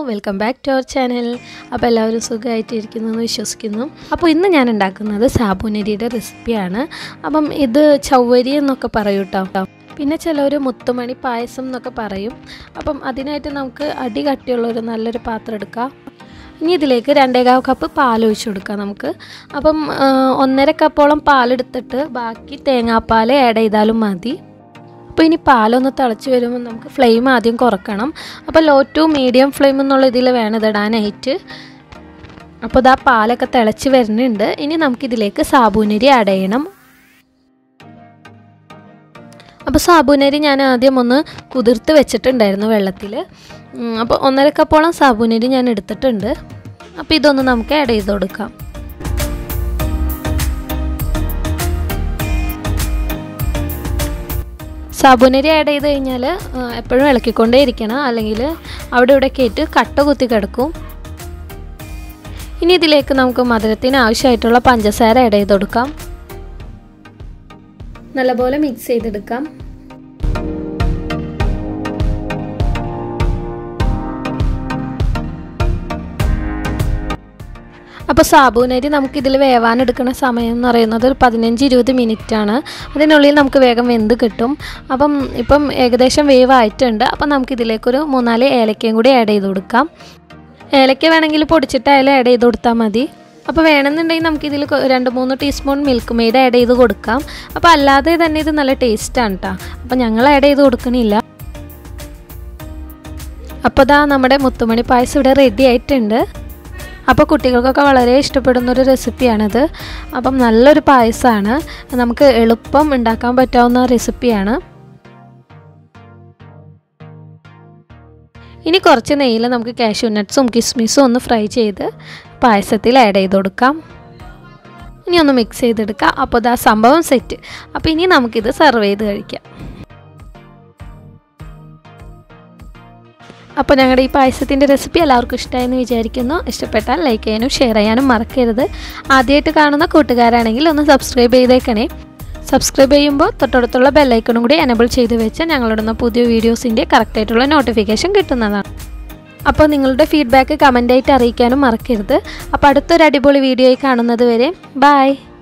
welcome back to our channel അപ്പോൾ എല്ലാവരും സുഖമായിട്ടിരിക്കുന്നു എന്ന് വിശ്വസിക്കുന്നു അപ്പോൾ ഇന്ന് ഞാൻ ഉണ്ടാക്കുന്നത് സാബുനരിയുടെ റെസിപ്പിയാണ് അപ്പം ഇത് ചവ്വരി എന്നൊക്കെ പറയും കേട്ടോ പിന്നെ ചിലർ മുത്തുമണി പായസം എന്നൊക്കെ പറയും അപ്പം അതിനായിട്ട് നമുക്ക് അടി കട്ടിയുള്ള ഒരു നല്ലൊരു പാത്രം എടുക്കാം ഇനി ഇതിലേക്ക് രണ്ടേകാൽ കപ്പ് പാൽ ഒഴിച്ചു കൊടുക്കാം നമുക്ക് അപ്പം ആ, ഒന്നര കപ്പോളം പാലെടുത്തിട്ട് ബാക്കി തേങ്ങാപ്പാൽ ആഡ് ചെയ്താലും മതി അപ്പോൾ ഇനി പാലൊന്ന് തിളച്ച് വരുമ്പോൾ നമുക്ക് ഫ്ലെയിം ആദ്യം കുറക്കണം അപ്പോൾ ലോ ടു മീഡിയം ഫ്ലെയിം എന്നുള്ള ഇതിൽ വേണം ഇതിടാനായിട്ട് അപ്പോൾ ഇതാ പാലൊക്കെ തിളച്ച് വരുന്നുണ്ട് ഇനി നമുക്കിതിലേക്ക് സാബൂനരി ആഡ് ചെയ്യണം അപ്പോൾ സാബൂനരി ഞാൻ ആദ്യം ഒന്ന് കുതിർത്ത് വെച്ചിട്ടുണ്ടായിരുന്നു വെള്ളത്തിൽ അപ്പോൾ ഒന്നര കപ്പോളം സാബൂനരി ഞാൻ എടുത്തിട്ടുണ്ട് അപ്പോൾ ഇതൊന്ന് നമുക്ക് ആഡ് ചെയ്ത് കൊടുക്കാം സാബുനരി ആഡ് ചെയ്ത് കഴിഞ്ഞാൽ എപ്പോഴും ഇളക്കിക്കൊണ്ടേ ഇരിക്കണം അല്ലെങ്കിൽ അവിടെ ഇവിടെ കയറ്റ് കട്ട കുത്തി കിടക്കും ഇനി ഇതിലേക്ക് നമുക്ക് മധുരത്തിന് ആവശ്യമായിട്ടുള്ള പഞ്ചസാര ആഡ് ചെയ്ത് കൊടുക്കാം നല്ലപോലെ മിക്സ് ചെയ്തെടുക്കാം അപ്പോൾ സാബൂനരി നമുക്കിതിൽ വേവാനെടുക്കുന്ന സമയം എന്ന് പറയുന്നത് ഒരു പതിനഞ്ച് ഇരുപത് മിനിറ്റാണ് അതിനുള്ളിൽ നമുക്ക് വേഗം വെന്ത് കിട്ടും അപ്പം ഇപ്പം ഏകദേശം വേവ് ആയിട്ടുണ്ട് അപ്പം നമുക്കിതിലേക്കൊരു മൂന്നാല് ഏലക്കയും കൂടി ആഡ് ചെയ്ത് കൊടുക്കാം ഏലക്ക വേണമെങ്കിൽ പൊടിച്ചിട്ടായാലും ആഡ് ചെയ്ത് കൊടുത്താൽ മതി അപ്പോൾ വേണമെന്നുണ്ടെങ്കിൽ നമുക്കിതിൽ കൊ- രണ്ട് മൂന്ന് ടീസ്പൂൺ മിൽക്ക് മെയ്ഡ് ആഡ് ചെയ്ത് കൊടുക്കാം അപ്പോൾ അല്ലാതെ തന്നെ ഇത് നല്ല ടേസ്റ്റാണ് കേട്ടോ അപ്പോൾ ഞങ്ങൾ ആഡ് ചെയ്ത് കൊടുക്കണില്ല അപ്പോൾ ദാ നമ്മുടെ മുത്തുമണി പായസം ഇവിടെ റെഡി ആയിട്ടുണ്ട് അപ്പോൾ കുട്ടികൾക്കൊക്കെ വളരെ ഇഷ്ടപ്പെടുന്ന ഒരു റെസിപ്പിയാണിത് അപ്പം നല്ലൊരു പായസമാണ് നമുക്ക് എളുപ്പം ഉണ്ടാക്കാൻ പറ്റാവുന്ന റെസിപ്പിയാണ് ഇനി കുറച്ച് നെയ്യിൽ നമുക്ക് കാഷ്യൂ നട്ട്സും കിസ്മിസും ഒന്ന് ഫ്രൈ ചെയ്ത് പായസത്തിൽ ആഡ് ചെയ്ത് കൊടുക്കാം ഇനി ഒന്ന് മിക്സ് ചെയ്തെടുക്കാം അപ്പോൾ ഇതാ സംഭവം സെറ്റ് അപ്പോൾ ഇനി നമുക്കിത് സെർവ് ചെയ്ത് കഴിക്കാം അപ്പോൾ ഞങ്ങളുടെ ഈ പായസത്തിൻ്റെ റെസിപ്പി എല്ലാവർക്കും ഇഷ്ടമായെന്ന് വിചാരിക്കുന്നു ഇഷ്ടപ്പെട്ടാൽ ലൈക്ക് ചെയ്യാനും ഷെയർ ചെയ്യാനും മറക്കരുത് ആദ്യമായിട്ട് കാണുന്ന കൂട്ടുകാരാണെങ്കിൽ ഒന്ന് സബ്സ്ക്രൈബ് ചെയ്തേക്കണേ സബ്സ്ക്രൈബ് ചെയ്യുമ്പോൾ തൊട്ടടുത്തുള്ള ബെല്ലൈക്കണും കൂടി എനബിൾ ചെയ്ത് വെച്ച് ഞങ്ങളിടുന്ന പുതിയ വീഡിയോസിൻ്റെ കറക്റ്റായിട്ടുള്ള നോട്ടിഫിക്കേഷൻ കിട്ടുന്നതാണ് അപ്പോൾ നിങ്ങളുടെ ഫീഡ്ബാക്ക് കമൻ്റായിട്ട് അറിയിക്കാനും മറക്കരുത് അപ്പോൾ അടുത്തൊരു അടിപൊളി വീഡിയോയിൽ കാണുന്നത് വരെ ബായ്